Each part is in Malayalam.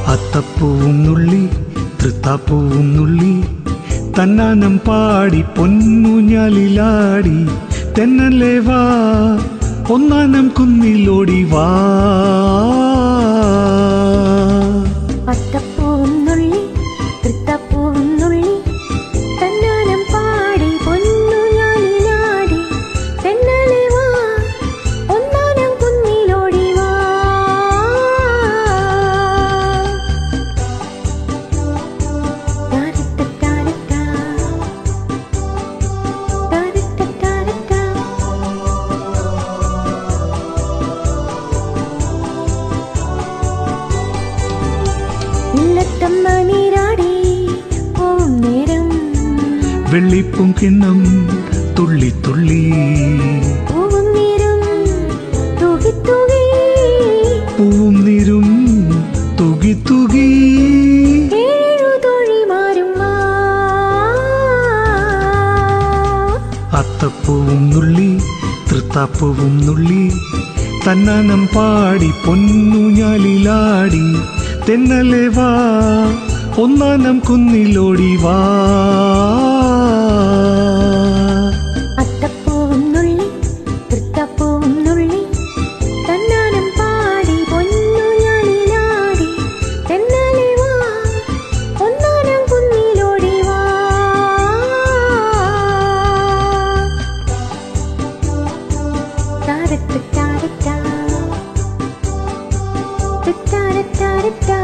അത്തപ്പൂവും നുള്ളി തൃത്താപ്പൂവും നുള്ളി തന്നാനം പാടി പൊന്നുഞ്ഞാലിലാടി തെന്നല്ലേ വാ ഒന്നാനം കുന്നിലോടി വാ പത്തപ്പൂവും നുള്ളി തൃത്തപ്പൂവും നുള്ളി തന്നാനം പാടി പൊന്നു ഞാനിലാടി തെന്നലെ വാ ഒന്നാനം കുന്നിലോടി വാ ടാരട്ട ടാരട്ട ടാരട്ട ഇല്ലത്തമ്മ നീരാടി പോവും നേരം വെള്ളിപ്പും കിണ്ണം തുള്ളി തുള്ളി പൂവും നീരും തൂകി തൂകി പൂവും നീരും തുകി തുകി ഏഴു തൊഴിമാരും വാ. അത്തപ്പൂവും നുള്ളി തൃത്താപ്പൂവും നുള്ളി തന്നാനം പാടി പൊന്നുഞ്ഞാലിലാടി തെന്നലെ വാ ഒന്നാനം കുന്നിലോടി വാ അത്തപ്പൂവും നുള്ളി തൃത്തപ്പൂവും നുള്ളി തന്നാനം പാടി പൊന്നു ഞാനിലാടി തെന്നാലെ വാ ഒന്നാനം കുന്നിലോടി വാ താരത്ത് താരത്താ താരത്താരത്താ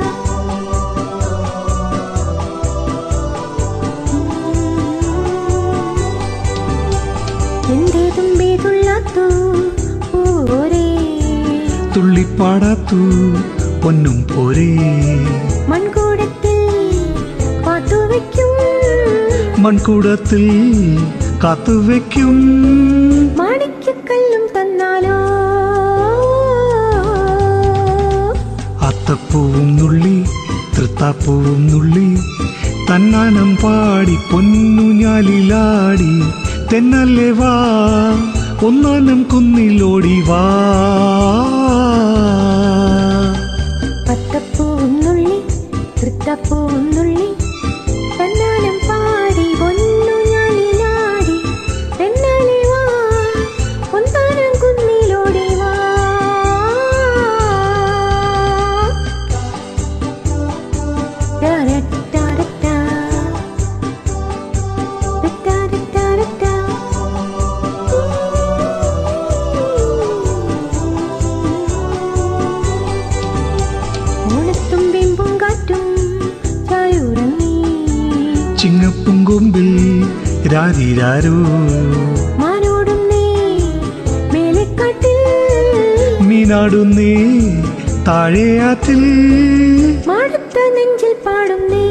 എന്തേ തുമ്പി തുള്ളാത്തു പോരേ തുള്ളിപ്പാടാത്തു പൊന്നും പോരേ മൺകൂടത്തിൽ കാത്തുവയ്ക്കും മൺകൂടത്തിൽ കാത്തുവെക്കും മാണിക്യക്കല്ലും തന്നാലോ അത്തപ്പൂവും നുള്ളി തൃത്താപ്പൂവും നുള്ളി തന്നാനം പാടി പൊന്നുഞ്ഞാലിലാടി തെന്നല്ലേ വാ ഒന്നാനം കുന്നിലോടി വാ പത്തപ്പൂവും നുള്ളി തൃത്തപ്പൂവും നുള്ളി തന്നാനം പാടി പൊന്നു ഞാനിലാടി തെന്നാലെ വാ ഒന്നാനം കുന്നിലോടി വാ ടാരട്ടാരട്ടാ. ടാരട്ടാരട്ടാരട്ടാ. ഓണത്തുമ്പിൻ പൂങ്കാറ്റും ചായുറങ്ങി ചിങ്ങപ്പും കൊമ്പിൽ രാരിരാരോ മാനോടും നീ മേലെക്കാട്ടിൽ മീനാടുന്നേ താഴെയാറ്റിൽ മടുത്ത നെഞ്ചിൽ പാടും നീ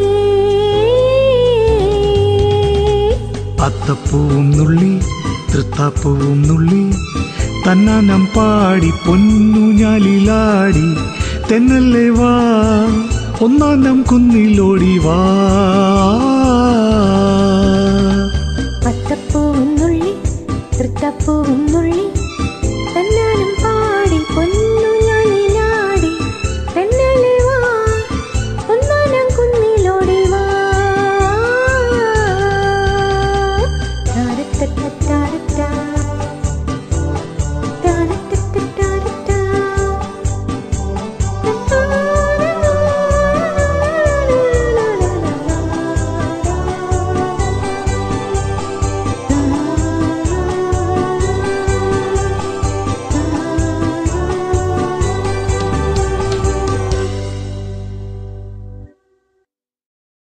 അത്തപ്പൂവും നുള്ളി തൃത്താപ്പൂവും നുള്ളി തന്നാനം പാടി പൊന്നുഞ്ഞാലിലാടി തെന്നല്ലേ വാ ഒന്നാനം കുന്നിലോടി വാ